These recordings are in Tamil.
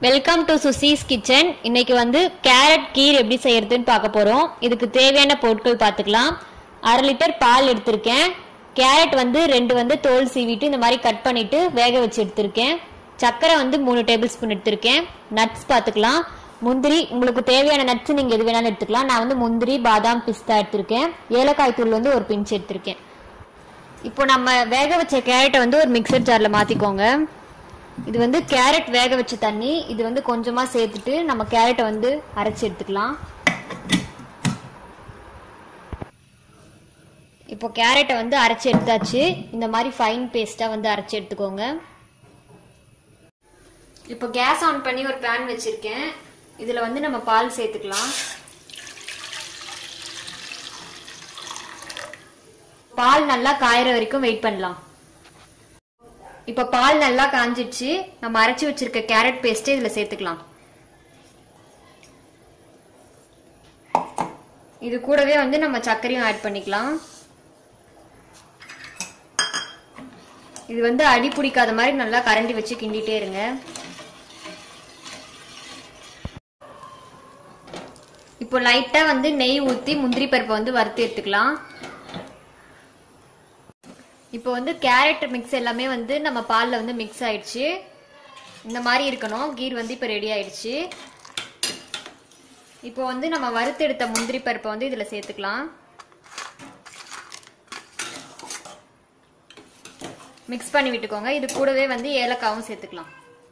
வெல்கம் டு சுசீஸ் கிச்சன் இன்னைக்கு வந்து கேரட் கீர் எப்படி செய்யறதுன்னு பார்க்க போறோம் இதுக்கு தேவையான பொருட்கள் பார்த்துக்கலாம் அரை லிட்டர் பால் எடுத்திருக்கேன் கேரட் வந்து ரெண்டு வந்து தோல் சீவிட்டு இந்த மாதிரி கட் பண்ணிட்டு வேக வச்சு எடுத்திருக்கேன் சர்க்கரை வந்து மூணு டேபிள் ஸ்பூன் எடுத்திருக்கேன் நட்ஸ் பார்த்துக்கலாம் முந்திரி உங்களுக்கு தேவையான நட்ஸ் நீங்க எது வேணாலும் எடுத்துக்கலாம் நான் வந்து முந்திரி பாதாம் பிஸ்தா எடுத்திருக்கேன் ஏலக்காய் தூள் வந்து ஒரு பிஞ்ச் எடுத்திருக்கேன் இப்போ நம்ம வேக வச்ச கேரட்டை வந்து ஒரு மிக்சர் ஜார்ல மாத்திக்கோங்க இது வந்து கேரட் வேக வச்ச தண்ணி இது வந்து கொஞ்சமா சேர்த்துட்டு நம்ம கேரட்டை வந்து அரைச்சி எடுத்துக்கலாம் இப்போ கேரட்டை வந்து அரைச்சி எடுத்தாச்சு இந்த மாதிரி ஃபைன் பேஸ்டா வந்து அரைச்சி எடுத்துக்கோங்க இப்போ கேஸ் ஆன் பண்ணி ஒரு பேன் வச்சிருக்கேன் இதுல வந்து நம்ம பால் சேர்த்துக்கலாம் பால் நல்லா காயற வரைக்கும் வெயிட் பண்ணலாம் இப்ப பால் நல்லா காஞ்சிடுச்சு நம்ம அரைச்சு வச்சிருக்க கேரட் பேஸ்ட் இதுல சேர்த்துக்கலாம் இது கூடவே வந்து நம்ம சர்க்கரையும் ஆட் பண்ணிக்கலாம் இது வந்து அடி பிடிக்காத மாதிரி நல்லா கரண்டி வச்சு கிண்டிட்டே இருங்க இப்போ லைட்டா வந்து நெய் ஊத்தி முந்திரி பருப்பை வந்து வறுத்து எடுத்துக்கலாம் இப்போ வந்து கேரட் மிக்ஸ் எல்லாமே வந்து நம்ம பாலில் வந்து மிக்ஸ் ஆயிடுச்சு இந்த மாதிரி இருக்கணும் கீர் வந்து இப்போ ரெடி ஆயிடுச்சு இப்போ வந்து நம்ம வறுத்தெடுத்த முந்திரி பருப்பை வந்து இதில் சேர்த்துக்கலாம் மிக்ஸ் பண்ணி விட்டுக்கோங்க இது கூடவே வந்து ஏலக்காவும் சேர்த்துக்கலாம்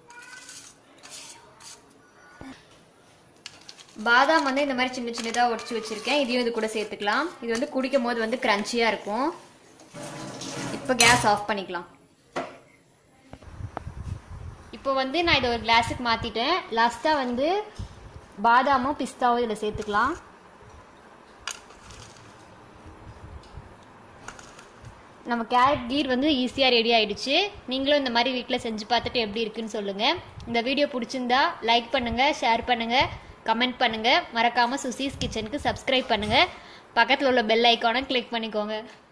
பாதாம் வந்து இந்த மாதிரி சின்ன சின்னதாக உடச்சி வச்சிருக்கேன் இதையும் இது கூட சேர்த்துக்கலாம் இது வந்து குடிக்கும் போது வந்து கிரன்ச்சியாக இருக்கும் இப்போ கேஸ் ஆஃப் பண்ணிக்கலாம் இப்போ வந்து நான் இதை ஒரு கிளாஸுக்கு மாற்றிட்டேன் லாஸ்ட்டாக வந்து பாதாமும் பிஸ்தாவும் இதில் சேர்த்துக்கலாம் நம்ம கேரட் கீர் வந்து ஈஸியாக ரெடி ஆயிடுச்சு நீங்களும் இந்த மாதிரி வீட்டில் செஞ்சு பார்த்துட்டு எப்படி இருக்குன்னு சொல்லுங்கள் இந்த வீடியோ பிடிச்சிருந்தா லைக் பண்ணுங்கள் ஷேர் பண்ணுங்கள் கமெண்ட் பண்ணுங்கள் மறக்காமல் சுசீஸ் கிச்சனுக்கு சப்ஸ்கிரைப் பண்ணுங்கள் பக்கத்தில் உள்ள பெல் ஐக்கானை கிளிக் பண்ணிக்கோங்க